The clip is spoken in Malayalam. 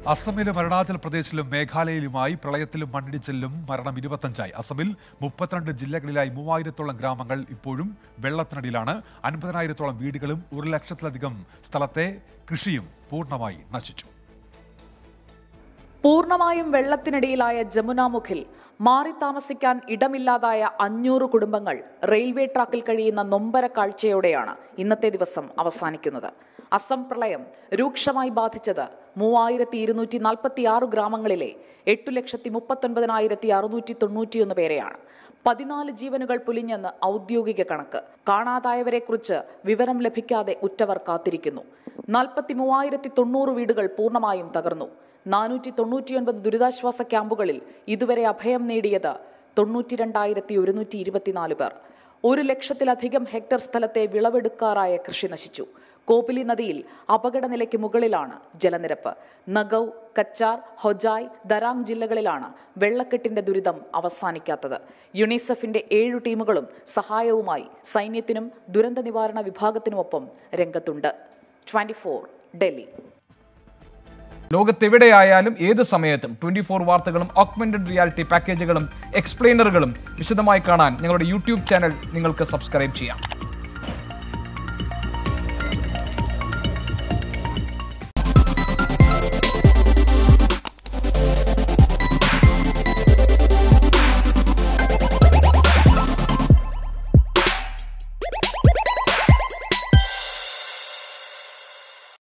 അസമിലും അരുണാചൽ പ്രദേശിലും മേഘാലയയിലുമായി പ്രളയത്തിലും മണ്ണിടിച്ചിലും മരണം ഇരുപത്തഞ്ചായി അസമിൽ മുപ്പത്തിരണ്ട് ജില്ലകളിലായി മൂവായിരത്തോളം ഗ്രാമങ്ങൾ ഇപ്പോഴും വെള്ളത്തിനടിയിലാണ് അൻപതിനായിരത്തോളം വീടുകളും ഒരു ലക്ഷത്തിലധികം സ്ഥലത്തെ കൃഷിയും പൂർണ്ണമായി നശിച്ചു പൂർണ്ണമായും വെള്ളത്തിനടിയിലായ ജമുനാമുഖിൽ മാറി താമസിക്കാൻ ഇടമില്ലാതായ അഞ്ഞൂറ് കുടുംബങ്ങൾ റെയിൽവേ ട്രാക്കിൽ കഴിയുന്ന നൊമ്പര കാഴ്ചയോടെയാണ് ഇന്നത്തെ ദിവസം അവസാനിക്കുന്നത് അസം പ്രളയം രൂക്ഷമായി ബാധിച്ചത് മൂവായിരത്തി ഇരുന്നൂറ്റി നാൽപ്പത്തി ആറ് ഗ്രാമങ്ങളിലെ എട്ടു ലക്ഷത്തി മുപ്പത്തൊൻപതിനായിരത്തി അറുന്നൂറ്റി തൊണ്ണൂറ്റിയൊന്ന് പേരെയാണ് പതിനാല് ജീവനുകൾ പുലിഞ്ഞെന്ന് ഔദ്യോഗിക കണക്ക് കാണാതായവരെക്കുറിച്ച് വിവരം ലഭിക്കാതെ ഉറ്റവർ കാത്തിരിക്കുന്നു നാൽപ്പത്തി മൂവായിരത്തി തൊണ്ണൂറ് വീടുകൾ പൂർണ്ണമായും തകർന്നു നാനൂറ്റി തൊണ്ണൂറ്റിയൊൻപത് ദുരിതാശ്വാസ ക്യാമ്പുകളിൽ ഇതുവരെ അഭയം നേടിയത് തൊണ്ണൂറ്റി രണ്ടായിരത്തി ഒരുന്നൂറ്റി ഇരുപത്തിനാല് പേർ ഒരു ലക്ഷത്തിലധികം ഹെക്ടർ സ്ഥലത്തെ വിളവെടുക്കാറായ കൃഷി നശിച്ചു കോപിലി നദിയിൽ അപകടനിലയ്ക്ക് മുകളിലാണ് ജലനിരപ്പ് നഗൌ കച്ചാർ ഹൊജായ് ദരാങ് ജില്ലകളിലാണ് വെള്ളക്കെട്ടിന്റെ ദുരിതം അവസാനിക്കാത്തത് യുണിസെഫിന്റെ ഏഴു ടീമുകളും സഹായവുമായി സൈന്യത്തിനും ദുരന്ത നിവാരണ വിഭാഗത്തിനുമൊപ്പം രംഗത്തുണ്ട് ട്വന്റി ഡൽഹി ലോകത്തെവിടെയായാലും ഏത് സമയത്തും ട്വന്റി ഫോർ വാർത്തകളും ഓഗ്മെന്റഡ് റിയാലിറ്റി പാക്കേജുകളും എക്സ്പ്ലെയിനറുകളും വിശദമായി കാണാൻ ഞങ്ങളുടെ യൂട്യൂബ് ചാനൽ നിങ്ങൾക്ക് സബ്സ്ക്രൈബ് ചെയ്യാം